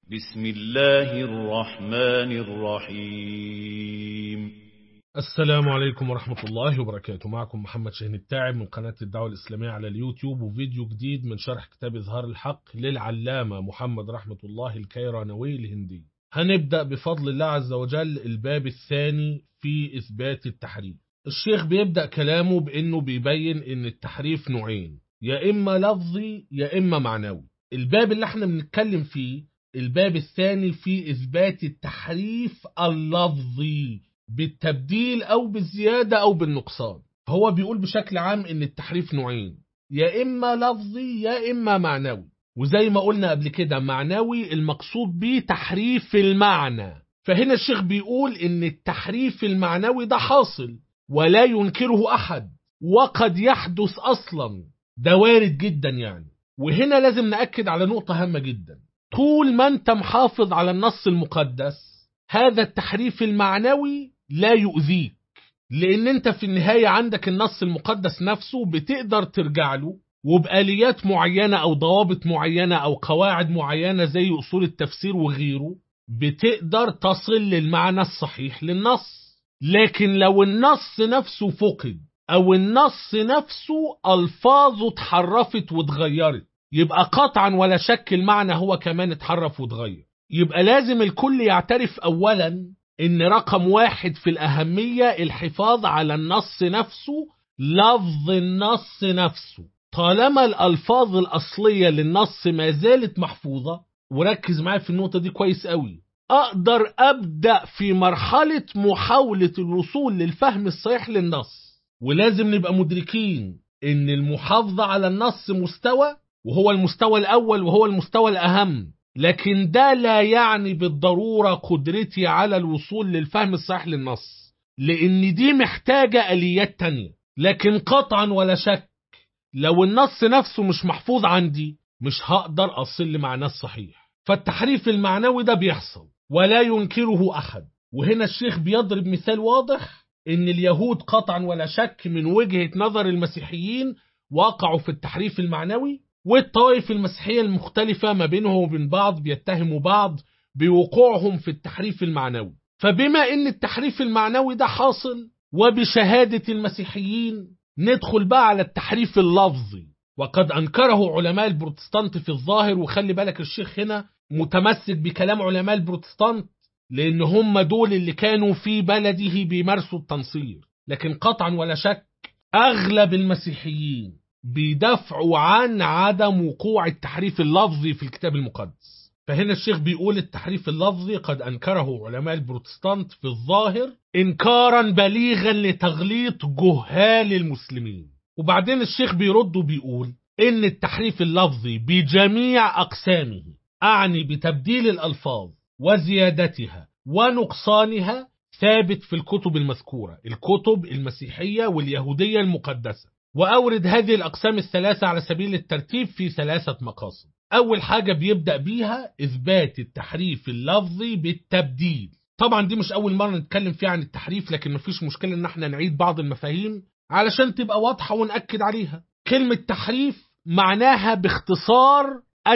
بسم الله الرحمن الرحيم السلام عليكم ورحمة الله وبركاته معكم محمد شاهين التاعب من قناة الدعوة الإسلامية على اليوتيوب وفيديو جديد من شرح كتاب إظهار الحق للعلامة محمد رحمة الله الكيرانوي الهندي هنبدأ بفضل الله عز وجل الباب الثاني في إثبات التحريف الشيخ بيبدأ كلامه بأنه بيبين أن التحريف نوعين يا إما لفظي يا إما معنوي الباب اللي احنا بنتكلم فيه الباب الثاني في إثبات التحريف اللفظي بالتبديل أو بالزيادة أو بالنقصان هو بيقول بشكل عام إن التحريف نوعين يا إما لفظي يا إما معنوي وزي ما قلنا قبل كده معنوي المقصود به تحريف المعنى فهنا الشيخ بيقول إن التحريف المعنوي ده حاصل ولا ينكره أحد وقد يحدث أصلا ده وارد جدا يعني وهنا لازم نأكد على نقطة هامة جدا طول ما انت محافظ على النص المقدس هذا التحريف المعنوي لا يؤذيك لان انت في النهاية عندك النص المقدس نفسه بتقدر ترجع له وبآليات معينة او ضوابط معينة او قواعد معينة زي اصول التفسير وغيره بتقدر تصل للمعنى الصحيح للنص لكن لو النص نفسه فقد او النص نفسه الفاظه اتحرفت واتغيرت يبقى قطعا ولا شك المعنى هو كمان اتحرف واتغير يبقى لازم الكل يعترف اولا ان رقم واحد في الاهمية الحفاظ على النص نفسه لفظ النص نفسه طالما الالفاظ الاصلية للنص ما زالت محفوظة وركز معايا في النقطة دي كويس قوي اقدر ابدأ في مرحلة محاولة الوصول للفهم الصحيح للنص ولازم نبقى مدركين ان المحافظة على النص مستوى وهو المستوى الأول وهو المستوى الأهم لكن ده لا يعني بالضرورة قدرتي على الوصول للفهم الصحيح للنص لأن دي محتاجة آليات تانية لكن قطعا ولا شك لو النص نفسه مش محفوظ عندي مش هقدر أصل لمعناه الصحيح فالتحريف المعنوي ده بيحصل ولا ينكره أحد وهنا الشيخ بيضرب مثال واضح إن اليهود قطعا ولا شك من وجهة نظر المسيحيين وقعوا في التحريف المعنوي والطوائف المسيحية المختلفة ما بينهم وبين بعض بيتهموا بعض بوقوعهم في التحريف المعنوي فبما ان التحريف المعنوي ده حاصل وبشهادة المسيحيين ندخل بقى على التحريف اللفظي وقد أنكره علماء البروتستانت في الظاهر وخلي بالك الشيخ هنا متمسك بكلام علماء البروتستانت لأن هم دول اللي كانوا في بلده بيمارسوا التنصير لكن قطعا ولا شك أغلب المسيحيين بيدافعوا عن عدم وقوع التحريف اللفظي في الكتاب المقدس فهنا الشيخ بيقول التحريف اللفظي قد أنكره علماء البروتستانت في الظاهر إنكارا بليغا لتغليط جهال المسلمين وبعدين الشيخ بيرد وبيقول إن التحريف اللفظي بجميع أقسامه أعني بتبديل الألفاظ وزيادتها ونقصانها ثابت في الكتب المذكورة الكتب المسيحية واليهودية المقدسة وأورد هذه الأقسام الثلاثة على سبيل الترتيب في ثلاثة مقاصد أول حاجة بيبدأ بيها إثبات التحريف اللفظي بالتبديل طبعا دي مش أول مرة نتكلم فيها عن التحريف لكن مفيش مشكلة إن احنا نعيد بعض المفاهيم علشان تبقى واضحة ونأكد عليها كلمة تحريف معناها باختصار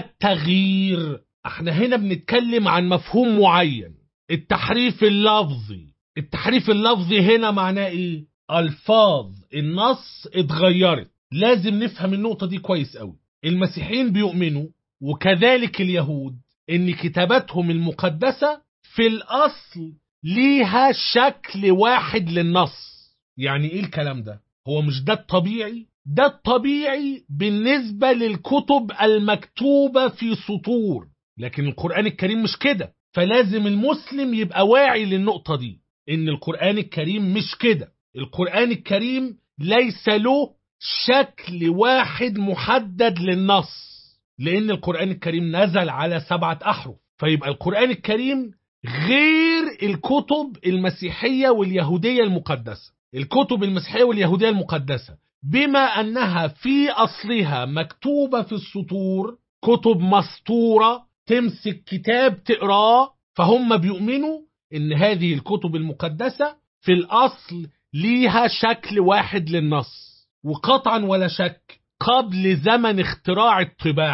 التغيير احنا هنا بنتكلم عن مفهوم معين التحريف اللفظي التحريف اللفظي هنا معناه ايه الفاظ النص اتغيرت لازم نفهم النقطة دي كويس قوي المسيحيين بيؤمنوا وكذلك اليهود ان كتاباتهم المقدسة في الاصل ليها شكل واحد للنص يعني ايه الكلام ده هو مش ده الطبيعي ده الطبيعي بالنسبة للكتب المكتوبة في سطور لكن القرآن الكريم مش كده فلازم المسلم يبقى واعي للنقطة دي ان القرآن الكريم مش كده القرآن الكريم ليس له شكل واحد محدد للنص لأن القرآن الكريم نزل على سبعة أحرف فيبقى القرآن الكريم غير الكتب المسيحية واليهودية المقدسة الكتب المسيحية واليهودية المقدسة بما أنها في أصلها مكتوبة في السطور كتب مسطورة تمسك كتاب تقراه فهم بيؤمنوا إن هذه الكتب المقدسة في الأصل ليها شكل واحد للنص وقطعا ولا شك قبل زمن اختراع الطباعة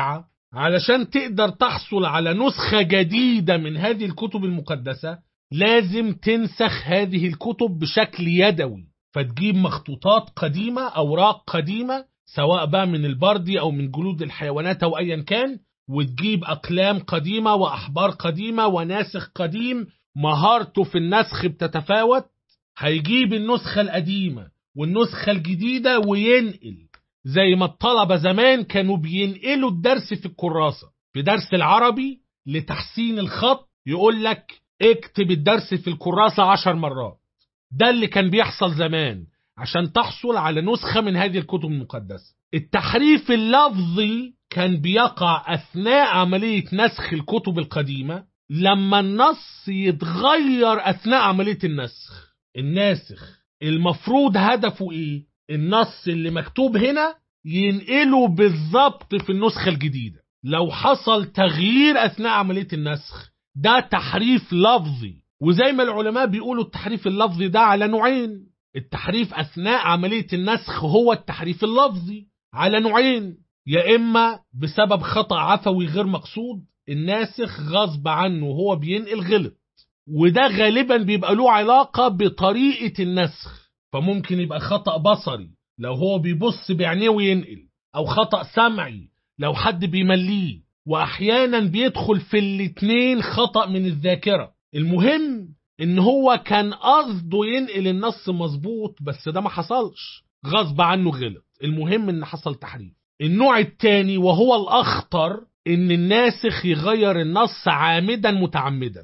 علشان تقدر تحصل على نسخة جديدة من هذه الكتب المقدسة لازم تنسخ هذه الكتب بشكل يدوي فتجيب مخطوطات قديمة أوراق قديمة سواء بقى من البردي أو من جلود الحيوانات أو أيا كان وتجيب أقلام قديمة وأحبار قديمة وناسخ قديم مهارته في النسخ بتتفاوت هيجيب النسخة القديمة والنسخة الجديدة وينقل زي ما الطلبة زمان كانوا بينقلوا الدرس في الكراسة في درس العربي لتحسين الخط يقول لك اكتب الدرس في الكراسة عشر مرات ده اللي كان بيحصل زمان عشان تحصل على نسخة من هذه الكتب المقدسة التحريف اللفظي كان بيقع أثناء عملية نسخ الكتب القديمة لما النص يتغير أثناء عملية النسخ الناسخ المفروض هدفه إيه؟ النص اللي مكتوب هنا ينقله بالظبط في النسخة الجديدة لو حصل تغيير أثناء عملية النسخ ده تحريف لفظي وزي ما العلماء بيقولوا التحريف اللفظي ده على نوعين التحريف أثناء عملية النسخ هو التحريف اللفظي على نوعين يا إما بسبب خطأ عفوي غير مقصود الناسخ غصب عنه هو بينقل غلط وده غالبا بيبقى له علاقة بطريقة النسخ فممكن يبقى خطأ بصري لو هو بيبص بعينيه وينقل أو خطأ سمعي لو حد بيمليه وأحيانا بيدخل في الاتنين خطأ من الذاكرة المهم إن هو كان قصده ينقل النص مظبوط بس ده ما حصلش غصب عنه غلط المهم إن حصل تحريف النوع التاني وهو الأخطر إن الناسخ يغير النص عامدا متعمدا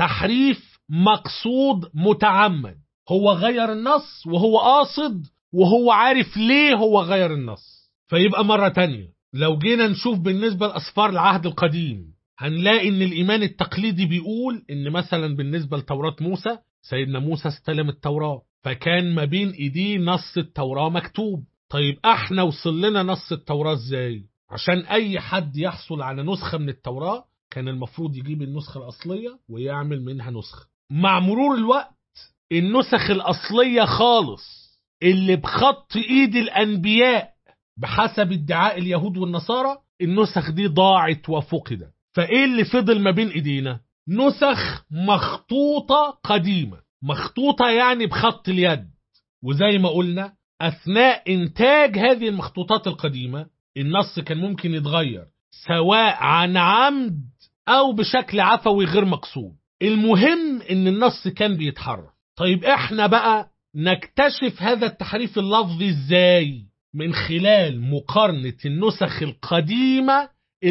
تحريف مقصود متعمد هو غير النص وهو قاصد وهو عارف ليه هو غير النص فيبقى مرة تانية لو جينا نشوف بالنسبة لأسفار العهد القديم هنلاقي ان الإيمان التقليدي بيقول ان مثلا بالنسبة لتوراة موسى سيدنا موسى استلم التوراة فكان ما بين ايديه نص التوراة مكتوب طيب احنا وصل لنا نص التوراة ازاي عشان اي حد يحصل على نسخة من التوراة كان المفروض يجيب النسخة الأصلية ويعمل منها نسخة مع مرور الوقت النسخ الأصلية خالص اللي بخط إيد الأنبياء بحسب ادعاء اليهود والنصارى النسخ دي ضاعت وفقدت فإيه اللي فضل ما بين إيدينا نسخ مخطوطة قديمة مخطوطة يعني بخط اليد وزي ما قلنا أثناء إنتاج هذه المخطوطات القديمة النص كان ممكن يتغير سواء عن عمد أو بشكل عفوي غير مقصود المهم إن النص كان بيتحرك طيب إحنا بقى نكتشف هذا التحريف اللفظي إزاي من خلال مقارنة النسخ القديمة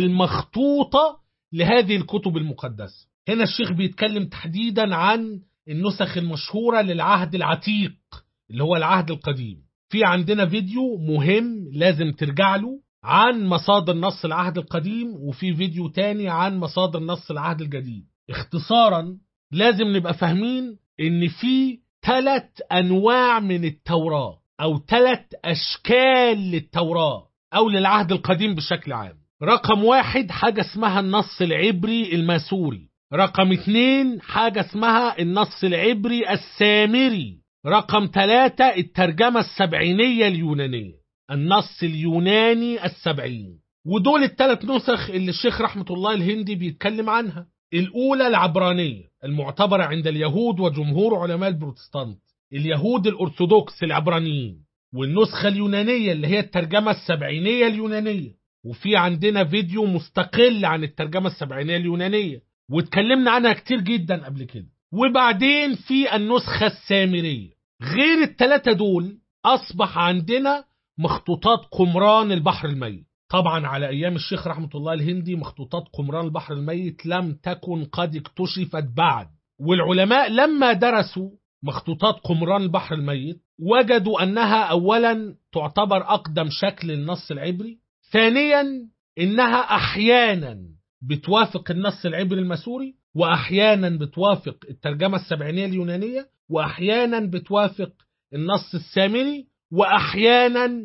المخطوطة لهذه الكتب المقدسة هنا الشيخ بيتكلم تحديدا عن النسخ المشهورة للعهد العتيق اللي هو العهد القديم في عندنا فيديو مهم لازم ترجع له عن مصادر نص العهد القديم وفي فيديو تاني عن مصادر نص العهد الجديد اختصارا لازم نبقى فاهمين ان في ثلاث انواع من التوراة او ثلاث اشكال للتوراة او للعهد القديم بشكل عام رقم واحد حاجة اسمها النص العبري الماسوري رقم اتنين حاجة اسمها النص العبري السامري رقم ثلاثة الترجمة السبعينية اليونانية النص اليوناني السبعين ودول الثلاث نسخ اللي الشيخ رحمة الله الهندي بيتكلم عنها الأولى العبرانية المعتبرة عند اليهود وجمهور علماء البروتستانت اليهود الأرثوذكس العبرانيين والنسخة اليونانية اللي هي الترجمة السبعينية اليونانية وفي عندنا فيديو مستقل عن الترجمة السبعينية اليونانية واتكلمنا عنها كتير جدا قبل كده وبعدين في النسخة السامرية غير الثلاثة دول أصبح عندنا مخطوطات قمران البحر الميت طبعا على أيام الشيخ رحمة الله الهندي مخطوطات قمران البحر الميت لم تكن قد اكتشفت بعد والعلماء لما درسوا مخطوطات قمران البحر الميت وجدوا أنها أولا تعتبر أقدم شكل للنص العبري ثانيا إنها أحيانا بتوافق النص العبري المسوري وأحيانا بتوافق الترجمة السبعينية اليونانية وأحيانا بتوافق النص السامري وأحيانا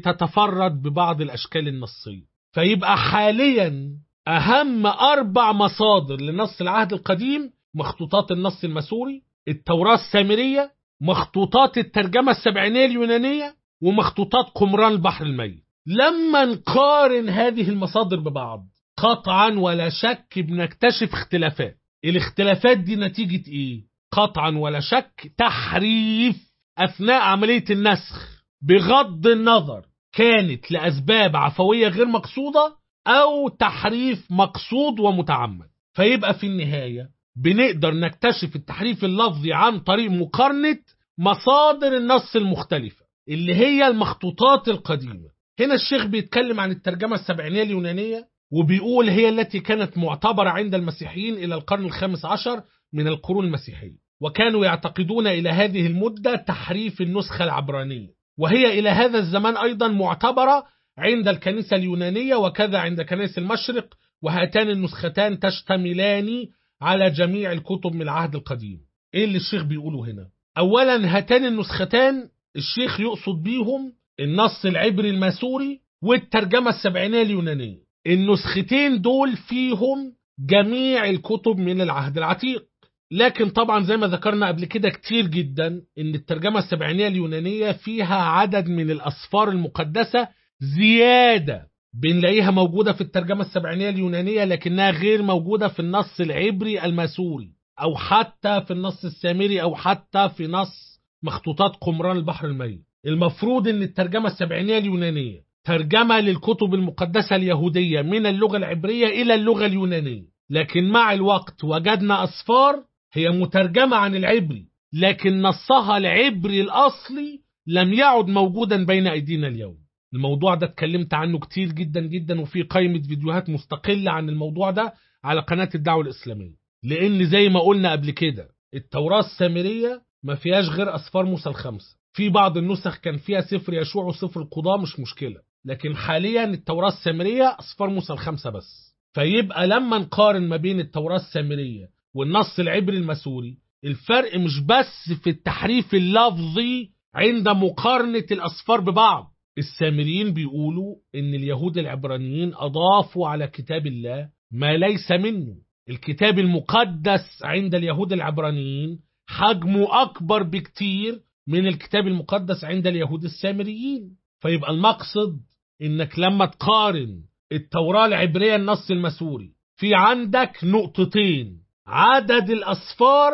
بتتفرد ببعض الأشكال النصية فيبقى حاليا أهم أربع مصادر لنص العهد القديم مخطوطات النص المسوري التوراة السامرية مخطوطات الترجمة السبعينية اليونانية ومخطوطات قمران البحر الميت لما نقارن هذه المصادر ببعض قطعا ولا شك بنكتشف اختلافات الاختلافات دي نتيجة ايه قطعا ولا شك تحريف اثناء عملية النسخ بغض النظر كانت لاسباب عفوية غير مقصودة او تحريف مقصود ومتعمد فيبقى في النهاية بنقدر نكتشف التحريف اللفظي عن طريق مقارنة مصادر النص المختلفة اللي هي المخطوطات القديمة هنا الشيخ بيتكلم عن الترجمة السبعينية اليونانية وبيقول هي التي كانت معتبرة عند المسيحيين إلى القرن الخامس عشر من القرون المسيحية وكانوا يعتقدون إلى هذه المدة تحريف النسخة العبرانية وهي إلى هذا الزمان أيضا معتبرة عند الكنيسة اليونانية وكذا عند كنائس المشرق وهاتان النسختان تشتملان على جميع الكتب من العهد القديم ايه اللي الشيخ بيقوله هنا اولا هاتان النسختان الشيخ يقصد بيهم النص العبري الماسوري والترجمة السبعينية اليونانية النسختين دول فيهم جميع الكتب من العهد العتيق لكن طبعا زي ما ذكرنا قبل كده كتير جدا ان الترجمة السبعينية اليونانية فيها عدد من الأسفار المقدسة زيادة بنلاقيها موجودة في الترجمة السبعينية اليونانية لكنها غير موجودة في النص العبري الماسوري أو حتى في النص السامري أو حتى في نص مخطوطات قمران البحر الميت المفروض أن الترجمة السبعينية اليونانية ترجمة للكتب المقدسة اليهودية من اللغة العبرية إلى اللغة اليونانية لكن مع الوقت وجدنا أسفار هي مترجمة عن العبري لكن نصها العبري الأصلي لم يعد موجودا بين أيدينا اليوم الموضوع ده اتكلمت عنه كتير جدا جدا وفي قائمة فيديوهات مستقلة عن الموضوع ده على قناة الدعوة الإسلامية لأن زي ما قلنا قبل كده التوراة السامرية ما فيهاش غير أسفار موسى الخمسة في بعض النسخ كان فيها سفر يشوع وسفر القضاء مش مشكلة لكن حاليا التوراة السامرية أسفار موسى الخمسة بس فيبقى لما نقارن ما بين التوراة السامرية والنص العبري المسوري الفرق مش بس في التحريف اللفظي عند مقارنة الأسفار ببعض السامريين بيقولوا ان اليهود العبرانيين اضافوا على كتاب الله ما ليس منه الكتاب المقدس عند اليهود العبرانيين حجمه اكبر بكتير من الكتاب المقدس عند اليهود السامريين فيبقى المقصد انك لما تقارن التوراة العبرية النص المسوري في عندك نقطتين عدد الأسفار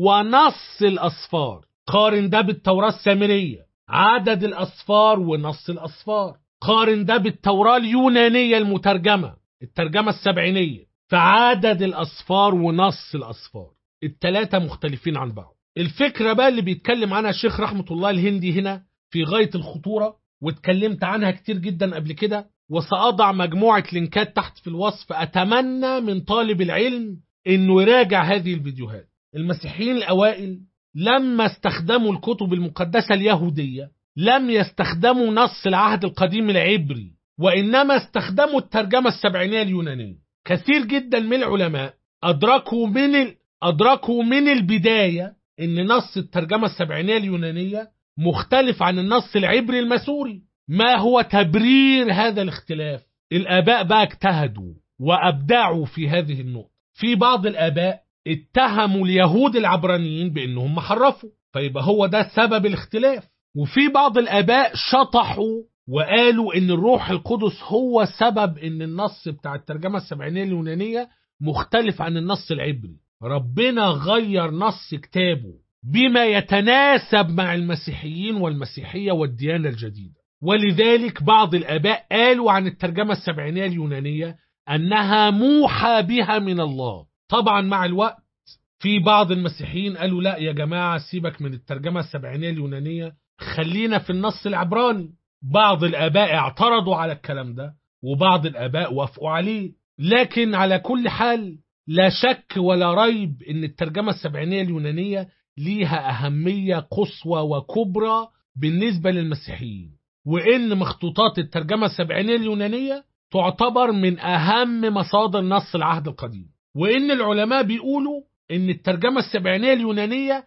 ونص الأسفار قارن ده بالتوراة السامرية عدد الأصفار ونص الأصفار قارن ده بالتوراة اليونانية المترجمة الترجمة السبعينية فعدد الأصفار ونص الأصفار التلاتة مختلفين عن بعض الفكرة بقى اللي بيتكلم عنها الشيخ رحمة الله الهندي هنا في غاية الخطورة واتكلمت عنها كتير جدا قبل كده وسأضع مجموعة لينكات تحت في الوصف أتمنى من طالب العلم إنه يراجع هذه الفيديوهات المسيحيين الأوائل لما استخدموا الكتب المقدسة اليهودية لم يستخدموا نص العهد القديم العبري وإنما استخدموا الترجمة السبعينية اليونانية كثير جدا من العلماء أدركوا من ال... أدركوا من البداية إن نص الترجمة السبعينية اليونانية مختلف عن النص العبري المسوري ما هو تبرير هذا الاختلاف الآباء بقى اجتهدوا وأبدعوا في هذه النقطة في بعض الآباء اتهموا اليهود العبرانيين بانهم حرفوا فيبقى هو ده سبب الاختلاف وفي بعض الاباء شطحوا وقالوا ان الروح القدس هو سبب ان النص بتاع الترجمه السبعينيه اليونانيه مختلف عن النص العبري ربنا غير نص كتابه بما يتناسب مع المسيحيين والمسيحيه والديانه الجديده ولذلك بعض الاباء قالوا عن الترجمه السبعينيه اليونانيه انها موحى بها من الله طبعا مع الوقت في بعض المسيحيين قالوا لا يا جماعة سيبك من الترجمة السبعينية اليونانية خلينا في النص العبراني بعض الآباء اعترضوا على الكلام ده وبعض الآباء وافقوا عليه لكن على كل حال لا شك ولا ريب ان الترجمة السبعينية اليونانية ليها أهمية قصوى وكبرى بالنسبة للمسيحيين وإن مخطوطات الترجمة السبعينية اليونانية تعتبر من أهم مصادر نص العهد القديم وإن العلماء بيقولوا إن الترجمة السبعينية اليونانية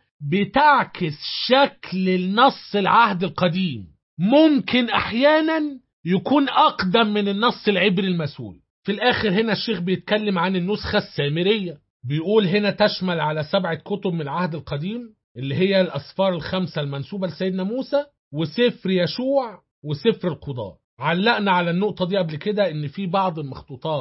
بتعكس شكل النص العهد القديم ممكن أحيانا يكون أقدم من النص العبري المسؤول في الآخر هنا الشيخ بيتكلم عن النسخة السامرية بيقول هنا تشمل على سبعة كتب من العهد القديم اللي هي الأسفار الخمسة المنسوبة لسيدنا موسى وسفر يشوع وسفر القضاء علقنا على النقطة دي قبل كده إن في بعض المخطوطات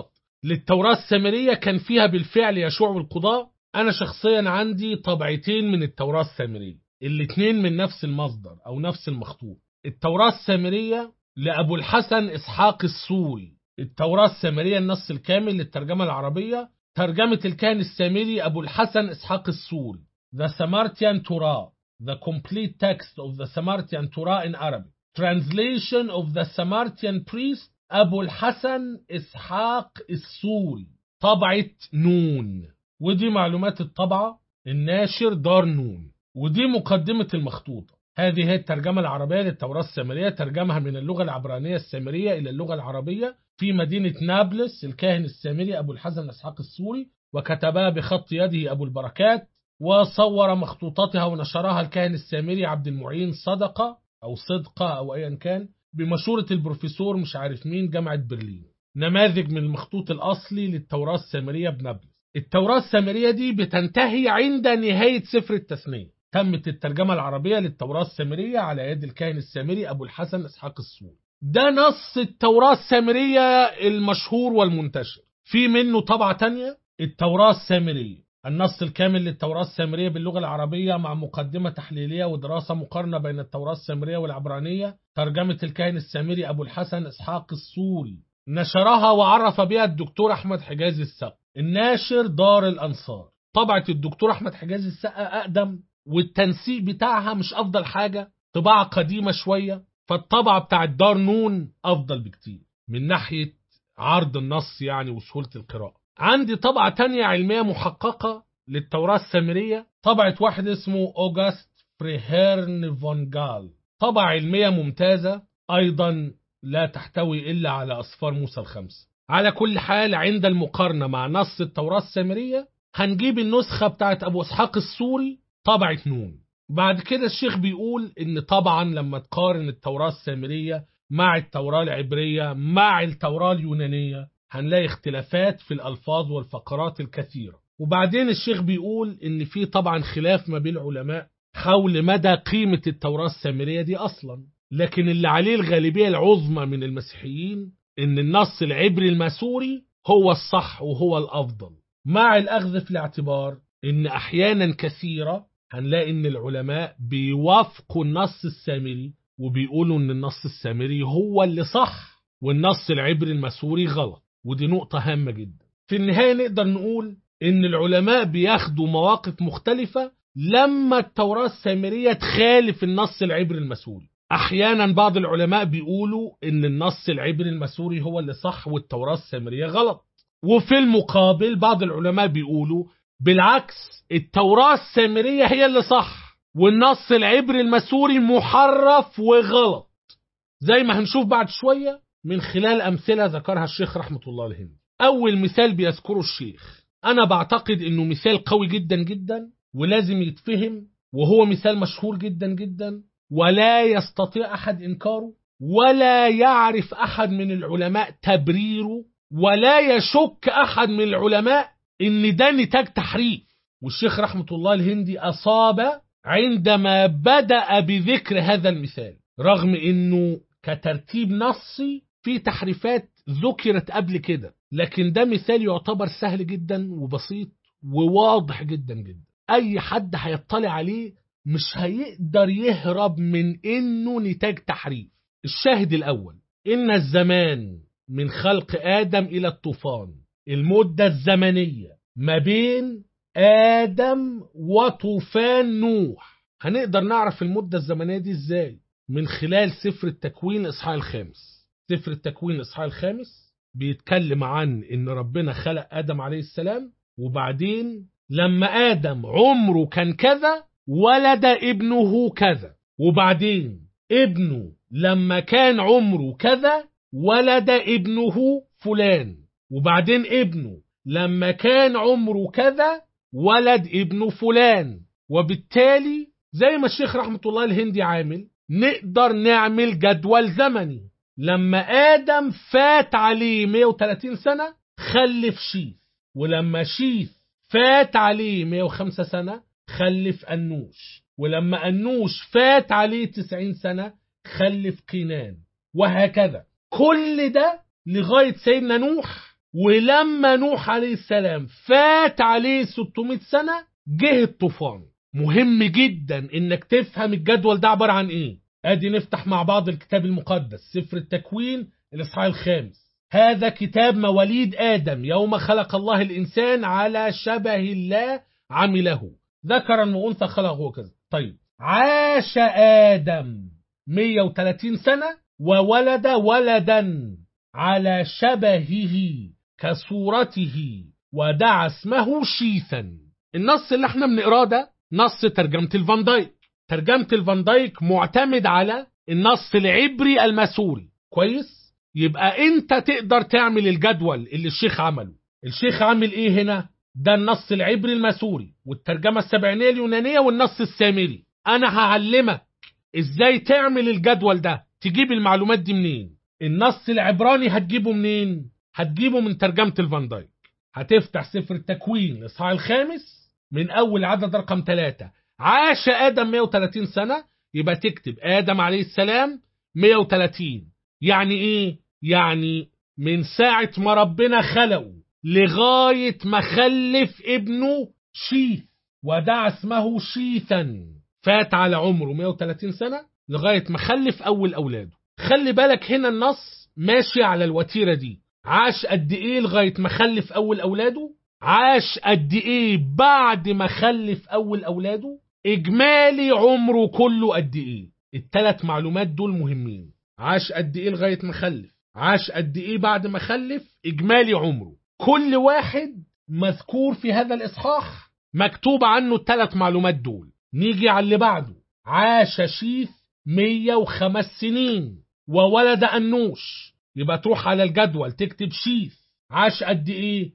للتوراة السامرية كان فيها بالفعل يشوع والقضاء أنا شخصيا عندي طبعتين من التوراة السامرية الاتنين من نفس المصدر أو نفس المخطوط التوراة السامرية لأبو الحسن إسحاق السوري التوراة السامرية النص الكامل للترجمة العربية ترجمة الكاهن السامري أبو الحسن إسحاق السوري The Samaritan Torah The complete text of the Samaritan Torah in Arabic Translation of the Samaritan priest أبو الحسن إسحاق السوري طبعة نون ودي معلومات الطبعة الناشر دار نون ودي مقدمة المخطوطة هذه هي الترجمة العربية للتوراة السامرية ترجمها من اللغة العبرانية السامرية إلى اللغة العربية في مدينة نابلس الكاهن السامري أبو الحسن إسحاق السوري وكتبها بخط يده أبو البركات وصور مخطوطاتها ونشرها الكاهن السامري عبد المعين صدقة أو صدقة أو أيا كان بمشورة البروفيسور مش عارف مين جامعة برلين نماذج من المخطوط الأصلي للتوراة السامرية بنابلس التوراة السامرية دي بتنتهي عند نهاية سفر التثنية تمت الترجمة العربية للتوراة السامرية على يد الكاهن السامري أبو الحسن إسحاق السوري ده نص التوراة السامرية المشهور والمنتشر في منه طبعة تانية التوراة السامرية النص الكامل للتوراة السامرية باللغة العربية مع مقدمة تحليلية ودراسة مقارنة بين التوراة السامرية والعبرانية ترجمة الكاهن السامري أبو الحسن إسحاق السوري نشرها وعرف بها الدكتور أحمد حجازي السقا الناشر دار الأنصار طبعة الدكتور أحمد حجازي السقا أقدم والتنسيق بتاعها مش أفضل حاجة طباعة قديمة شوية فالطبعة بتاعت دار نون أفضل بكتير من ناحية عرض النص يعني وسهولة القراءة عندي طبعة تانية علمية محققة للتوراة السامرية طبعة واحد اسمه أوغاست فريهرن فون جال طبعة علمية ممتازة أيضا لا تحتوي إلا على أصفار موسى الخمس على كل حال عند المقارنة مع نص التوراة السامرية هنجيب النسخة بتاعت أبو إسحاق السوري طبعة نون بعد كده الشيخ بيقول إن طبعا لما تقارن التوراة السامرية مع التوراة العبرية مع التوراة اليونانية هنلاقي اختلافات في الألفاظ والفقرات الكثيرة وبعدين الشيخ بيقول إن في طبعا خلاف ما بين العلماء حول مدى قيمة التوراة السامرية دي أصلا لكن اللي عليه الغالبية العظمى من المسيحيين إن النص العبري الماسوري هو الصح وهو الأفضل مع الأخذ في الاعتبار إن أحيانا كثيرة هنلاقي إن العلماء بيوافقوا النص السامري وبيقولوا إن النص السامري هو اللي صح والنص العبري الماسوري غلط ودي نقطة هامة جدا في النهاية نقدر نقول إن العلماء بياخدوا مواقف مختلفة لما التوراة السامرية تخالف النص العبري الماسوري أحيانا بعض العلماء بيقولوا إن النص العبري الماسوري هو اللي صح والتوراة السامرية غلط وفي المقابل بعض العلماء بيقولوا بالعكس التوراة السامرية هي اللي صح والنص العبري الماسوري محرف وغلط زي ما هنشوف بعد شوية من خلال أمثلة ذكرها الشيخ رحمة الله الهندي أول مثال بيذكره الشيخ أنا بعتقد إنه مثال قوي جدا جدا ولازم يتفهم وهو مثال مشهور جدا جدا ولا يستطيع أحد إنكاره ولا يعرف أحد من العلماء تبريره ولا يشك أحد من العلماء إن ده نتاج تحريف والشيخ رحمة الله الهندي أصاب عندما بدأ بذكر هذا المثال رغم إنه كترتيب نصي في تحريفات ذكرت قبل كده لكن ده مثال يعتبر سهل جدا وبسيط وواضح جدا جدا أي حد هيطلع عليه مش هيقدر يهرب من إنه نتاج تحريف الشاهد الأول إن الزمان من خلق آدم إلى الطوفان المدة الزمنية ما بين آدم وطوفان نوح هنقدر نعرف المدة الزمنية دي إزاي من خلال سفر التكوين إصحاح الخامس سفر التكوين إصحاح الخامس بيتكلم عن إن ربنا خلق آدم عليه السلام وبعدين لما آدم عمره كان كذا ولد ابنه كذا وبعدين ابنه لما كان عمره كذا ولد ابنه فلان وبعدين ابنه لما كان عمره كذا ولد ابنه فلان وبالتالي زي ما الشيخ رحمة الله الهندي عامل نقدر نعمل جدول زمني لما آدم فات عليه 130 سنة خلف شيث ولما شيث فات عليه 105 سنة خلف أنوش ولما أنوش فات عليه 90 سنة خلف قينان وهكذا كل ده لغاية سيدنا نوح ولما نوح عليه السلام فات عليه 600 سنة جه الطوفان مهم جدا انك تفهم الجدول ده عبارة عن ايه ادي نفتح مع بعض الكتاب المقدس سفر التكوين الاصحاح الخامس هذا كتاب مواليد آدم يوم خلق الله الإنسان على شبه الله عمله ذكرا وأنثى خلقه كذا طيب عاش آدم 130 سنة وولد ولدا على شبهه كصورته ودعا اسمه شيثا النص اللي احنا بنقراه ده نص ترجمة الفان دايك ترجمة الفان دايك معتمد على النص العبري المسوري كويس يبقى انت تقدر تعمل الجدول اللي الشيخ عمله الشيخ عامل ايه هنا ده النص العبري المسوري والترجمة السبعينية اليونانية والنص السامري انا هعلمك ازاي تعمل الجدول ده تجيب المعلومات دي منين النص العبراني هتجيبه منين هتجيبه من ترجمة الفان دايك هتفتح سفر التكوين الاصحاح الخامس من اول عدد رقم ثلاثة عاش ادم 130 سنة يبقى تكتب ادم عليه السلام 130 يعني ايه يعني من ساعة ما ربنا خلقه لغاية ما خلف ابنه شيث ودعا اسمه شيثا فات على عمره 130 سنة لغاية ما خلف أول أولاده خلي بالك هنا النص ماشي على الوتيرة دي عاش قد إيه لغاية ما خلف أول أولاده عاش قد إيه بعد ما خلف أول أولاده إجمالي عمره كله قد إيه التلات معلومات دول مهمين عاش قد إيه لغاية ما خلف عاش قد إيه بعد ما خلف إجمالي عمره كل واحد مذكور في هذا الإصحاح مكتوب عنه الثلاث معلومات دول نيجي على اللي بعده عاش شيث 105 سنين وولد أنوش يبقى تروح على الجدول تكتب شيث عاش قد إيه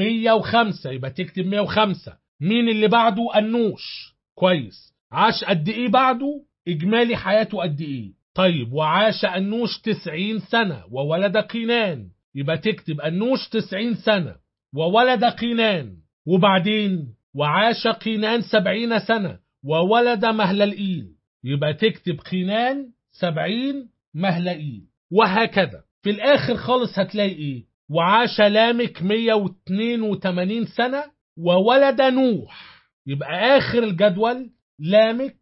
105 يبقى تكتب 105 مين اللي بعده أنوش كويس عاش قد إيه بعده إجمالي حياته قد إيه طيب وعاش أنوش 90 سنة وولد قينان يبقى تكتب أنوش 90 سنة وولد قينان وبعدين وعاش قينان سبعين سنة وولد مهللئيل يبقى تكتب قينان سبعين مهلئيل وهكذا في الآخر خالص هتلاقي إيه وعاش لامك 182 سنة وولد نوح يبقى آخر الجدول لامك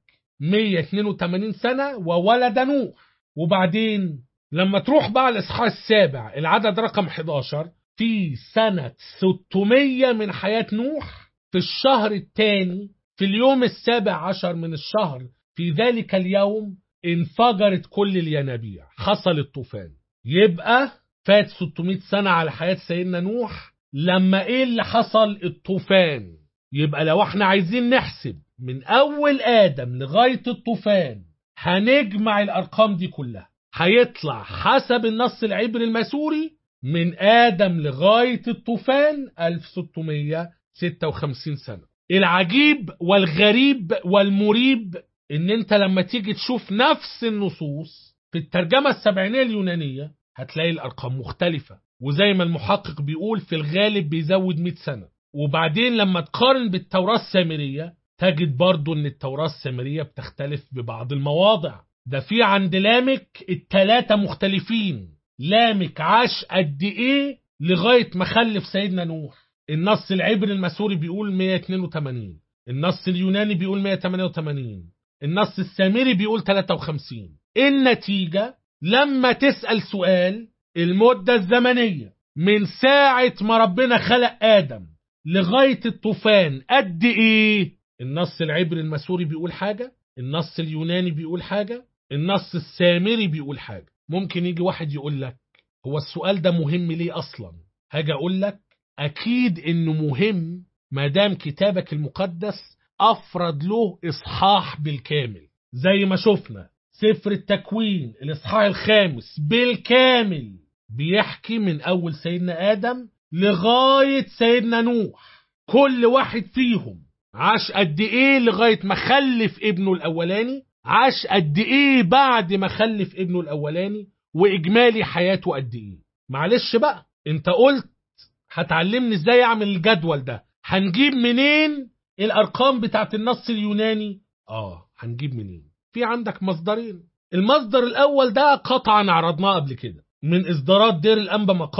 182 سنة وولد نوح وبعدين لما تروح بقى الإصحاح السابع العدد رقم 11 في سنة 600 من حياة نوح في الشهر الثاني في اليوم السابع عشر من الشهر في ذلك اليوم انفجرت كل الينابيع حصل الطوفان يبقى فات 600 سنة على حياة سيدنا نوح لما ايه اللي حصل الطوفان يبقى لو احنا عايزين نحسب من اول ادم لغاية الطوفان هنجمع الارقام دي كلها هيطلع حسب النص العبري المسوري من ادم لغاية الطوفان 1656 سنة العجيب والغريب والمريب ان انت لما تيجي تشوف نفس النصوص في الترجمة السبعينية اليونانية هتلاقي الارقام مختلفة وزي ما المحقق بيقول في الغالب بيزود 100 سنة وبعدين لما تقارن بالتوراة السامرية تجد برضو ان التوراة السامرية بتختلف ببعض المواضع ده في عند لامك التلاتة مختلفين لامك عاش قد ايه لغاية ما خلف سيدنا نوح النص العبري المسوري بيقول 182 النص اليوناني بيقول 188 النص السامري بيقول 53 النتيجة لما تسأل سؤال المدة الزمنية من ساعة ما ربنا خلق آدم لغاية الطوفان قد إيه النص العبري المسوري بيقول حاجة النص اليوناني بيقول حاجة النص السامري بيقول حاجة ممكن يجي واحد يقول لك هو السؤال ده مهم ليه أصلا هاجي أقول لك أكيد إنه مهم ما دام كتابك المقدس أفرد له إصحاح بالكامل زي ما شفنا سفر التكوين الإصحاح الخامس بالكامل بيحكي من أول سيدنا آدم لغاية سيدنا نوح كل واحد فيهم عاش قد إيه لغاية ما خلف ابنه الأولاني عاش قد إيه بعد ما خلف ابنه الأولاني وإجمالي حياته قد إيه معلش بقى أنت قلت هتعلمني إزاي أعمل الجدول ده هنجيب منين الأرقام بتاعت النص اليوناني آه هنجيب منين في عندك مصدرين المصدر الأول ده قطعا عرضناه قبل كده من إصدارات دير الأنبا مقار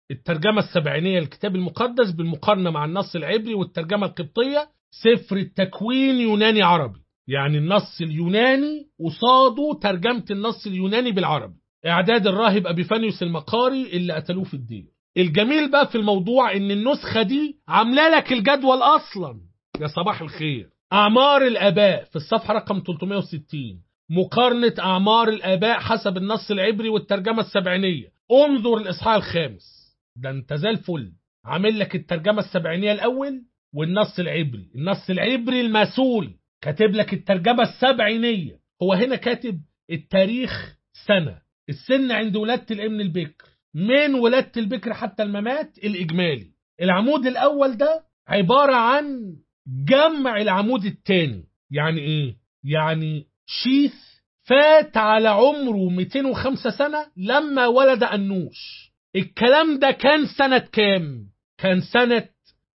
الترجمة السبعينية للكتاب المقدس بالمقارنة مع النص العبري والترجمة القبطية سفر التكوين يوناني عربي يعني النص اليوناني قصاده ترجمة النص اليوناني بالعربي إعداد الراهب أبيفانيوس المقاري اللي قتلوه في الدين الجميل بقى في الموضوع إن النسخة دي عاملة لك الجدول أصلا يا صباح الخير أعمار الآباء في الصفحة رقم 360 مقارنة أعمار الآباء حسب النص العبري والترجمة السبعينية انظر الإصحاح الخامس ده انت زي الفل عامل لك الترجمة السبعينية الأول والنص العبري النص العبري الماسوري كاتب لك الترجمة السبعينية هو هنا كاتب التاريخ سنة السن عند ولادة الابن البكر من ولادة البكر حتى الممات الإجمالي العمود الأول ده عبارة عن جمع العمود الثاني يعني إيه؟ يعني شيث فات على عمره 205 سنة لما ولد أنوش الكلام ده كان سنة كام؟ كان سنة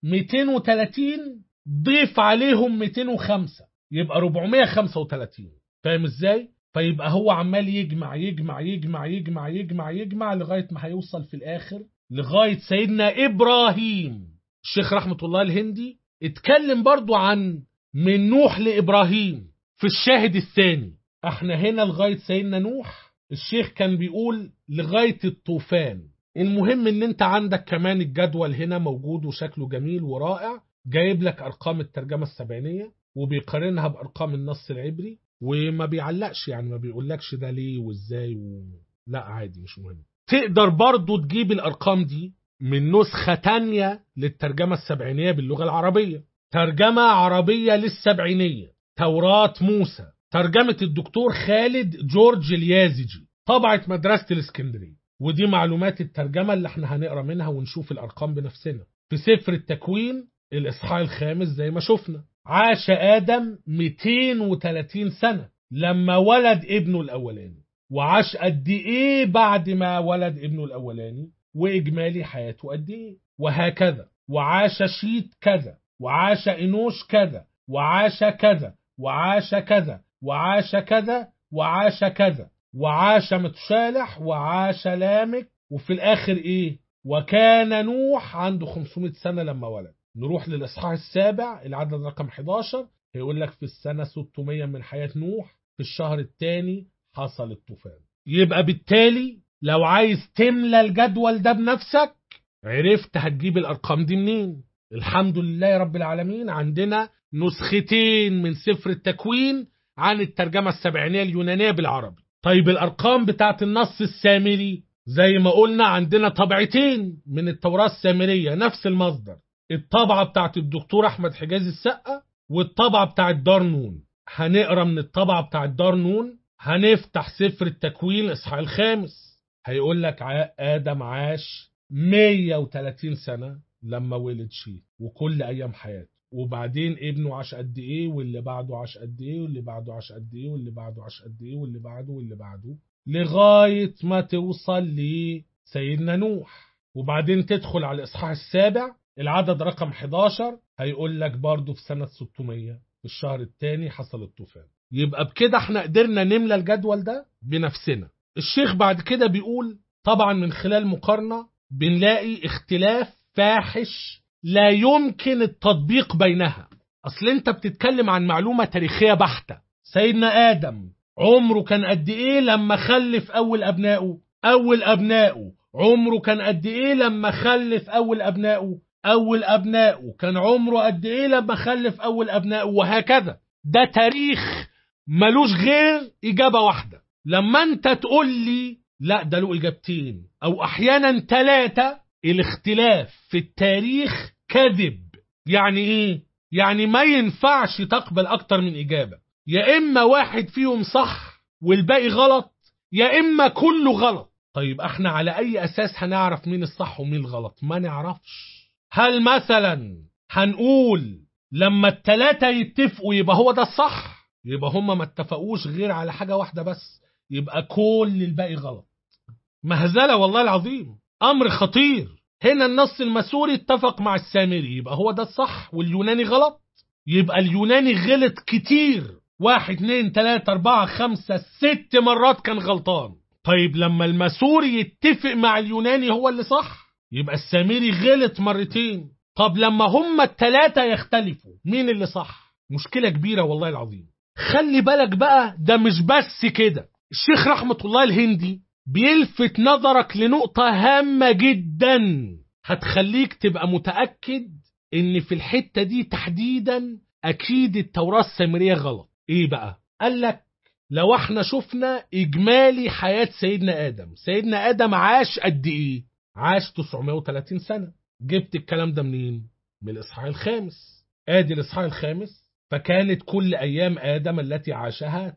230 ضيف عليهم 205 يبقى 435 فاهم ازاي؟ فيبقى هو عمال يجمع يجمع يجمع يجمع يجمع يجمع لغاية ما هيوصل في الآخر لغاية سيدنا إبراهيم الشيخ رحمة الله الهندي اتكلم برضو عن من نوح لإبراهيم في الشاهد الثاني احنا هنا لغاية سيدنا نوح الشيخ كان بيقول لغاية الطوفان المهم ان انت عندك كمان الجدول هنا موجود وشكله جميل ورائع جايب لك ارقام الترجمة السبعينية وبيقارنها بارقام النص العبري وما بيعلقش يعني ما بيقولكش ده ليه وازاي و... لا عادي مش مهم تقدر برضو تجيب الارقام دي من نسخة تانية للترجمة السبعينية باللغة العربية ترجمة عربية للسبعينية توراة موسى ترجمة الدكتور خالد جورج اليازجي طبعة مدرسة الاسكندرية ودي معلومات الترجمة اللي احنا هنقرا منها ونشوف الأرقام بنفسنا في سفر التكوين الإصحاح الخامس زي ما شفنا عاش آدم 230 سنة لما ولد ابنه الأولاني وعاش قد إيه بعد ما ولد ابنه الأولاني وإجمالي حياته قد إيه وهكذا وعاش شيت كذا وعاش إنوش كذا وعاش كذا وعاش كذا وعاش كذا وعاش كذا وعاش متشالح وعاش لامك وفي الآخر إيه وكان نوح عنده 500 سنة لما ولد نروح للإصحاح السابع العدد رقم 11 هيقول لك في السنة 600 من حياة نوح في الشهر الثاني حصل الطوفان يبقى بالتالي لو عايز تملى الجدول ده بنفسك عرفت هتجيب الأرقام دي منين الحمد لله رب العالمين عندنا نسختين من سفر التكوين عن الترجمة السبعينية اليونانية بالعربي طيب الأرقام بتاعت النص السامري زي ما قلنا عندنا طبعتين من التوراة السامرية نفس المصدر الطبعة بتاعت الدكتور أحمد حجاز السقة والطبعة بتاعت دارنون هنقرا من الطبعة بتاعت دارنون هنفتح سفر التكوين الإصحاح الخامس هيقول لك آدم عاش 130 سنة لما ولد شيء وكل أيام حياته وبعدين ابنه عاش قد ايه واللي بعده عاش قد ايه واللي بعده عاش قد ايه واللي بعده عاش قد ايه واللي بعده واللي بعده لغاية ما توصل لسيدنا نوح وبعدين تدخل على الإصحاح السابع العدد رقم 11 هيقول لك برضه في سنة 600 في الشهر الثاني حصل الطوفان يبقى بكده احنا قدرنا نملى الجدول ده بنفسنا الشيخ بعد كده بيقول طبعا من خلال مقارنة بنلاقي اختلاف فاحش لا يمكن التطبيق بينها اصل انت بتتكلم عن معلومة تاريخية بحتة سيدنا آدم عمره كان قد ايه لما خلف اول ابنائه اول ابنائه عمره كان قد ايه لما خلف اول ابنائه اول ابنائه كان عمره قد ايه لما خلف اول ابنائه وهكذا ده تاريخ ملوش غير اجابة واحدة لما انت تقول لي لا ده له اجابتين او احيانا ثلاثة الاختلاف في التاريخ كذب يعني ايه يعني ما ينفعش تقبل اكتر من اجابة يا اما واحد فيهم صح والباقي غلط يا اما كله غلط طيب احنا على اي اساس هنعرف مين الصح ومين الغلط ما نعرفش هل مثلا هنقول لما التلاتة يتفقوا يبقى هو ده الصح يبقى هما ما اتفقوش غير على حاجة واحدة بس يبقى كل الباقي غلط مهزلة والله العظيم امر خطير هنا النص المسوري اتفق مع السامري يبقى هو ده الصح واليوناني غلط يبقى اليوناني غلط كتير واحد اتنين تلاتة اربعة خمسة ست مرات كان غلطان طيب لما المسوري يتفق مع اليوناني هو اللي صح يبقى السامري غلط مرتين طب لما هما التلاتة يختلفوا مين اللي صح مشكلة كبيرة والله العظيم خلي بالك بقى ده مش بس كده الشيخ رحمة الله الهندي بيلفت نظرك لنقطة هامة جدا هتخليك تبقى متأكد ان في الحتة دي تحديدا اكيد التوراة السامرية غلط ايه بقى قال لك لو احنا شفنا اجمالي حياة سيدنا ادم سيدنا ادم عاش قد ايه عاش 930 سنة جبت الكلام ده منين من الاصحاح الخامس ادي الاصحاح الخامس فكانت كل ايام ادم التي عاشها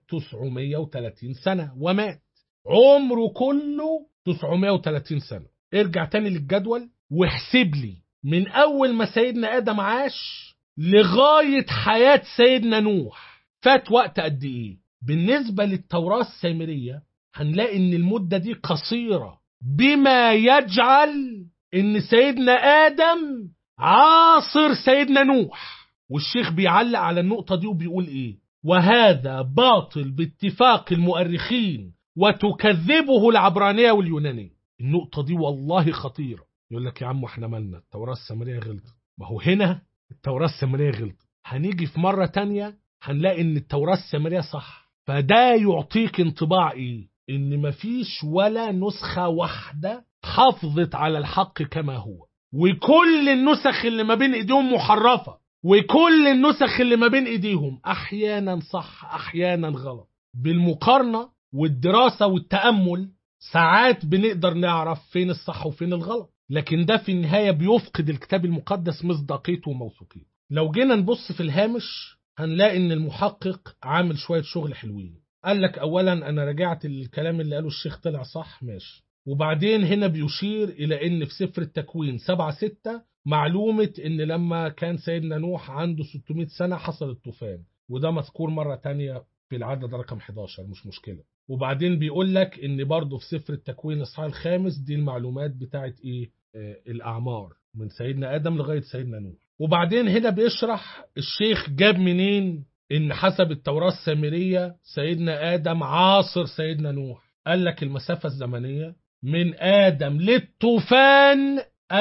930 سنة ومات عمره كله 930 سنة ارجع تاني للجدول واحسب لي من اول ما سيدنا ادم عاش لغاية حياة سيدنا نوح فات وقت قد ايه بالنسبة للتوراة السامرية هنلاقي ان المدة دي قصيرة بما يجعل ان سيدنا ادم عاصر سيدنا نوح والشيخ بيعلق على النقطة دي وبيقول ايه وهذا باطل باتفاق المؤرخين وتكذبه العبرانية واليونانية النقطة دي والله خطيرة يقول لك يا عم احنا مالنا التوراة السامرية غلط ما هو هنا التوراة السامرية غلط هنيجي في مرة تانية هنلاقي ان التوراة السامرية صح فده يعطيك انطباع ايه ان مفيش ولا نسخة واحدة حافظت على الحق كما هو وكل النسخ اللي ما بين ايديهم محرفة وكل النسخ اللي ما بين ايديهم احيانا صح احيانا غلط بالمقارنة والدراسة والتأمل ساعات بنقدر نعرف فين الصح وفين الغلط لكن ده في النهاية بيفقد الكتاب المقدس مصداقيته وموثوقيته لو جينا نبص في الهامش هنلاقي ان المحقق عامل شوية شغل حلوين قال لك اولا انا رجعت الكلام اللي قاله الشيخ طلع صح ماشي وبعدين هنا بيشير الى ان في سفر التكوين 7 6 معلومة ان لما كان سيدنا نوح عنده 600 سنة حصل الطوفان وده مذكور مرة تانية في العدد رقم 11 مش مشكلة وبعدين بيقول لك ان برضه في سفر التكوين الاصحاح الخامس دي المعلومات بتاعت ايه آه الاعمار من سيدنا ادم لغايه سيدنا نوح وبعدين هنا بيشرح الشيخ جاب منين ان حسب التوراه السامريه سيدنا ادم عاصر سيدنا نوح قال لك المسافه الزمنيه من ادم للطوفان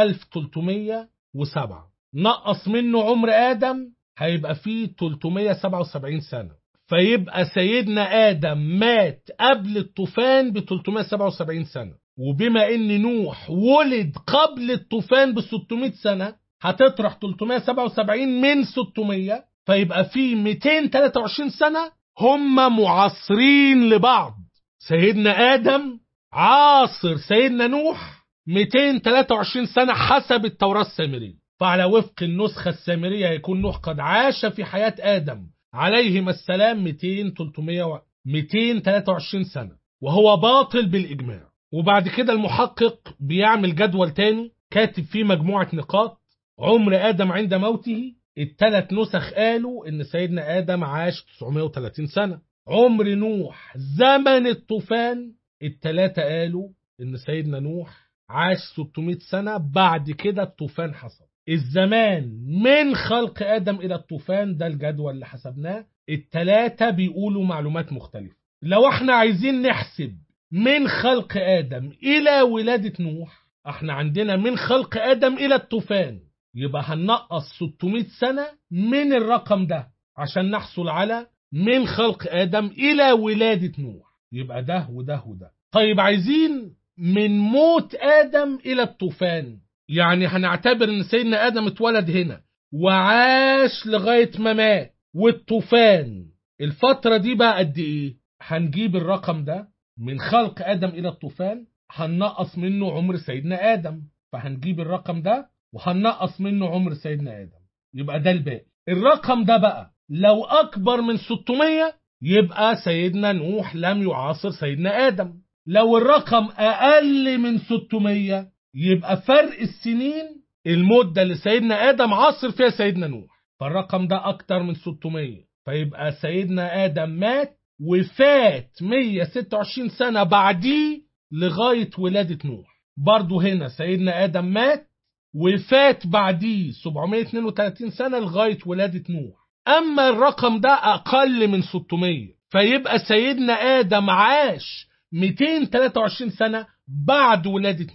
1307 نقص منه عمر ادم هيبقى فيه 377 سنه فيبقى سيدنا آدم مات قبل الطوفان ب 377 سنة وبما ان نوح ولد قبل الطوفان ب 600 سنة هتطرح 377 من 600 فيبقى في 223 سنة هم معاصرين لبعض سيدنا آدم عاصر سيدنا نوح 223 سنة حسب التوراة السامرية فعلى وفق النسخة السامرية يكون نوح قد عاش في حياة آدم عليهما السلام 200 300 و... 223 سنة وهو باطل بالإجماع وبعد كده المحقق بيعمل جدول تاني كاتب فيه مجموعة نقاط عمر آدم عند موته الثلاث نسخ قالوا إن سيدنا آدم عاش 930 سنة عمر نوح زمن الطوفان الثلاثة قالوا إن سيدنا نوح عاش 600 سنة بعد كده الطوفان حصل الزمان من خلق آدم إلى الطوفان ده الجدول اللي حسبناه التلاتة بيقولوا معلومات مختلفة لو احنا عايزين نحسب من خلق آدم إلى ولادة نوح احنا عندنا من خلق آدم إلى الطوفان يبقى هننقص 600 سنة من الرقم ده عشان نحصل على من خلق آدم إلى ولادة نوح يبقى ده وده وده طيب عايزين من موت آدم إلى الطوفان يعني هنعتبر ان سيدنا ادم اتولد هنا وعاش لغايه ما مات والطوفان الفتره دي بقى قد ايه هنجيب الرقم ده من خلق ادم الى الطوفان هننقص منه عمر سيدنا ادم فهنجيب الرقم ده وهننقص منه عمر سيدنا ادم يبقى ده الباقي الرقم ده بقى لو اكبر من 600 يبقى سيدنا نوح لم يعاصر سيدنا ادم لو الرقم اقل من 600 يبقى فرق السنين المدة اللي سيدنا آدم عاصر فيها سيدنا نوح فالرقم ده أكتر من 600 فيبقى سيدنا آدم مات وفات 126 سنة بعديه لغاية ولادة نوح برضو هنا سيدنا آدم مات وفات بعديه 732 سنة لغاية ولادة نوح أما الرقم ده أقل من 600 فيبقى سيدنا آدم عاش 223 سنة بعد ولادة نوح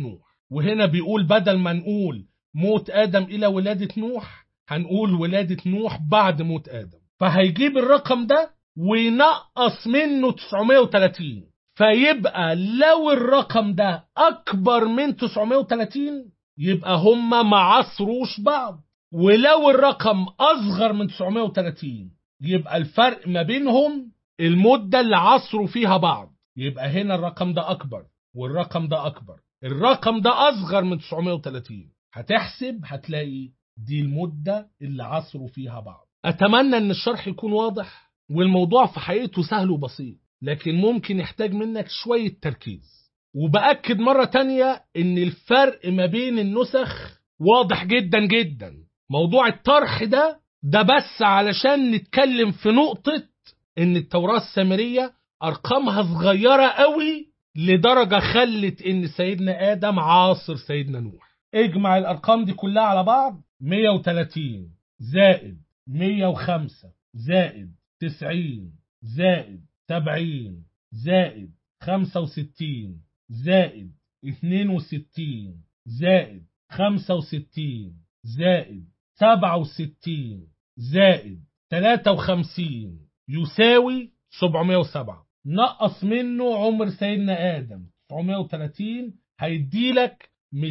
وهنا بيقول بدل ما نقول موت آدم إلى ولادة نوح هنقول ولادة نوح بعد موت آدم فهيجيب الرقم ده وينقص منه 930 فيبقى لو الرقم ده أكبر من 930 يبقى هما ما عصروش بعض ولو الرقم أصغر من 930 يبقى الفرق ما بينهم المدة اللي عصروا فيها بعض يبقى هنا الرقم ده أكبر والرقم ده أكبر الرقم ده أصغر من 930 هتحسب هتلاقي دي المدة اللي عصروا فيها بعض أتمنى أن الشرح يكون واضح والموضوع في حقيقته سهل وبسيط لكن ممكن يحتاج منك شوية تركيز وبأكد مرة تانية أن الفرق ما بين النسخ واضح جدا جدا موضوع الطرح ده ده بس علشان نتكلم في نقطة ان التوراة السامرية ارقامها صغيرة قوي لدرجة خلت ان سيدنا ادم عاصر سيدنا نوح اجمع الارقام دي كلها على بعض 130 زائد 105 زائد 90 زائد 70 زائد 65 زائد 62 زائد 65 زائد 67 زائد 53 يساوي 707 نقص منه عمر سيدنا آدم 930 هيديلك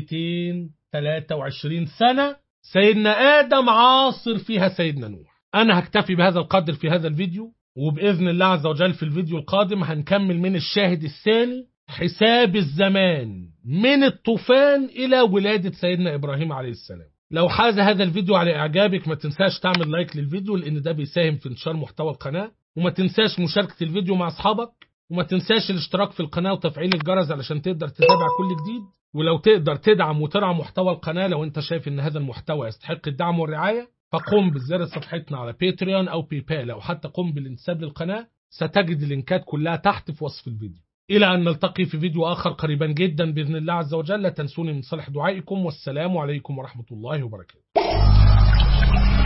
223 سنة سيدنا آدم عاصر فيها سيدنا نوح أنا هكتفي بهذا القدر في هذا الفيديو وبإذن الله عز وجل في الفيديو القادم هنكمل من الشاهد الثاني حساب الزمان من الطوفان إلى ولادة سيدنا إبراهيم عليه السلام لو حاز هذا الفيديو على إعجابك ما تنساش تعمل لايك للفيديو لأن ده بيساهم في انتشار محتوى القناة وما تنساش مشاركة الفيديو مع أصحابك وما تنساش الاشتراك في القناة وتفعيل الجرس علشان تقدر تتابع كل جديد ولو تقدر تدعم وترعى محتوى القناة لو انت شايف ان هذا المحتوى يستحق الدعم والرعاية فقم بزيارة صفحتنا على باتريون أو باي بال أو حتى قم بالانتساب للقناة ستجد اللينكات كلها تحت في وصف الفيديو إلى أن نلتقي في فيديو آخر قريبا جدا بإذن الله عز وجل لا تنسوني من صالح دعائكم والسلام عليكم ورحمة الله وبركاته